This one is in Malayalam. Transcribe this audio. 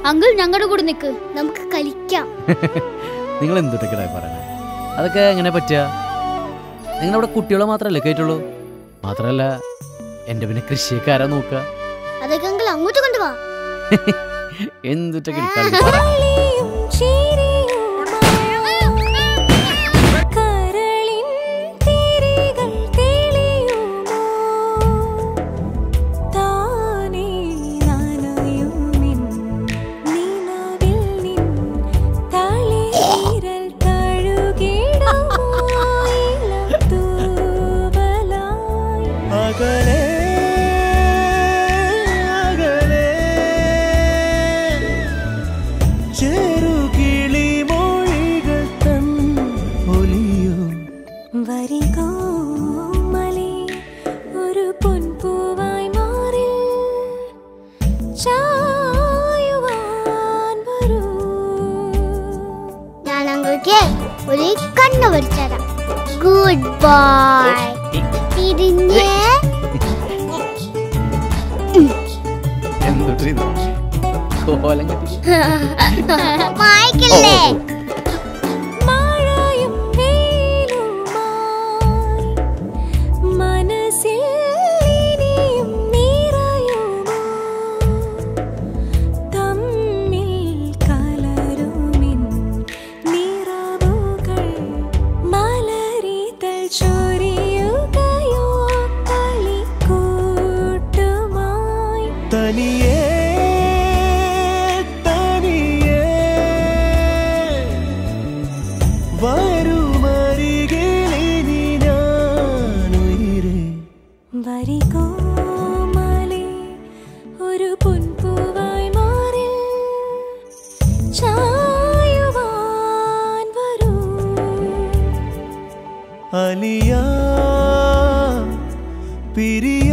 അങ്കിൾ ഞങ്ങളുടെ കൂടെ നിൽക്ക് നമുക്ക് കളിക്കാം നിങ്ങൾ എന്തൊക്കെയായി പറയണേ അതൊക്കെ എങ്ങനെ പറ്റുക നിങ്ങളവിടെ കുട്ടികളെ മാത്രമല്ലേ കേട്ടുള്ളൂ മാത്രമല്ല എൻ്റെ പിന്നെ കൃഷിയൊക്കെ ആരാ നോക്കുക അതൊക്കെ അങ്കിൾ അങ്ങോട്ട് കൊണ്ടുപോവാ എന്തൊക്കെ കളി പറ. കരളിൻ തിരികൾ തെളിയുമോ താനേ നനയുമിൻ നിലവിൽ നിൻ തളിരിൽ തഴുകിടുമോ ഇളം തൂവലായി അകലെ അകലെ ചെറുകിളി മൊഴികൾ തൻ ഒലിയോ വരികോ മലേ ഒരു പൊൻപൂവായി മാറി ചായുവാൻ വരൂ ഞാൻ അങ്കിൾക്ക് ഒരു കണ്ണ് പഠിച്ചതരാം ഗുഡ് ബോയ് തിരിഞ്ഞ് എന്തൊട്ട് ഇത്? കോലം കെട്ടി വായിക്കല്ലേ മഴയും വെയിലുമായി മനസ്സിൽ ഇനിയും നിറയുമോ തമ്മിൽ കലരുമിൻ നിറവുകൾ മലരിതൾ ചൊരിയുകയോ കളിക്കൂട്ടുമായി തനിയേ തനിയേ വരുമരികിലിനി ഞാനുയിരേ വരികോ മലേ ഒരു പൊൻപൂവായി മാറി ചായുവാൻ വരൂ അലിയാ പിരിയ